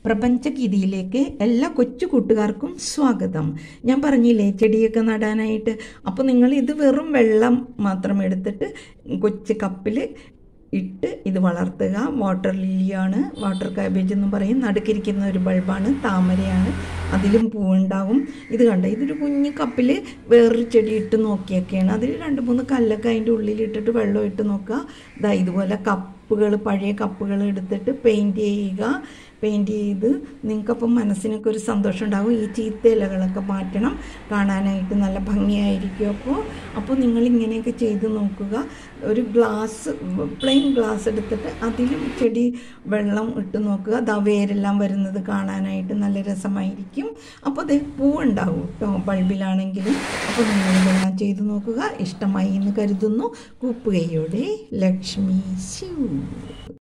പ്രപഞ്ചഗീതിയിലേക്ക് എല്ലാ കൊച്ചു കൂട്ടുകാർക്കും സ്വാഗതം ഞാൻ പറഞ്ഞില്ലേ ചെടിയൊക്കെ നടാനായിട്ട് അപ്പോൾ നിങ്ങൾ ഇത് വെറും വെള്ളം മാത്രം എടുത്തിട്ട് കൊച്ചു കപ്പിൽ ഇട്ട് ഇത് വളർത്തുക വാട്ടർ ലില്ലിയാണ് വാട്ടർ കാബേജ് എന്നും പറയും നടുക്കിരിക്കുന്ന ഒരു ബൾബാണ് താമരയാണ് അതിലും പൂവുണ്ടാകും ഇത് കണ്ട ഇതൊരു കുഞ്ഞു കപ്പിൽ വേറൊരു ചെടി ഇട്ട് നോക്കിയൊക്കെയാണ് അതിൽ രണ്ട് മൂന്ന് കല്ലൊക്കെ അതിൻ്റെ ഉള്ളിൽ ഇട്ടിട്ട് വെള്ളം ഇട്ട് നോക്കുക ഇതാ ഇതുപോലെ കപ്പുകൾ പഴയ കപ്പുകൾ എടുത്തിട്ട് പെയിൻറ്റ് ചെയ്യുക പെയിൻറ്റ് ചെയ്ത് നിങ്ങൾക്കപ്പം മനസ്സിനൊക്കെ ഒരു സന്തോഷം ഉണ്ടാകും ഈ ചീത്ത ഇലകളൊക്കെ മാറ്റണം കാണാനായിട്ട് നല്ല ഭംഗിയായിരിക്കും അപ്പോൾ അപ്പോൾ നിങ്ങൾ ഇങ്ങനെയൊക്കെ ചെയ്ത് നോക്കുക ഒരു ഗ്ലാസ് പ്ലെയിൻ ഗ്ലാസ് എടുത്തിട്ട് അതിലും ചെടി വെള്ളം ഇട്ട് നോക്കുക ദാ വേരെല്ലാം വരുന്നത് കാണാനായിട്ട് നല്ല രസമായിരിക്കും അപ്പോൾ അത് പൂവുണ്ടാവും കേട്ടോ ബൾബിലാണെങ്കിലും അപ്പോൾ നിങ്ങൾ ഇതെല്ലാം ചെയ്ത് നോക്കുക ഇഷ്ടമായി എന്ന് കരുതുന്നു കൂപ്പുകയോടെ ലക്ഷ്മി ശിവ്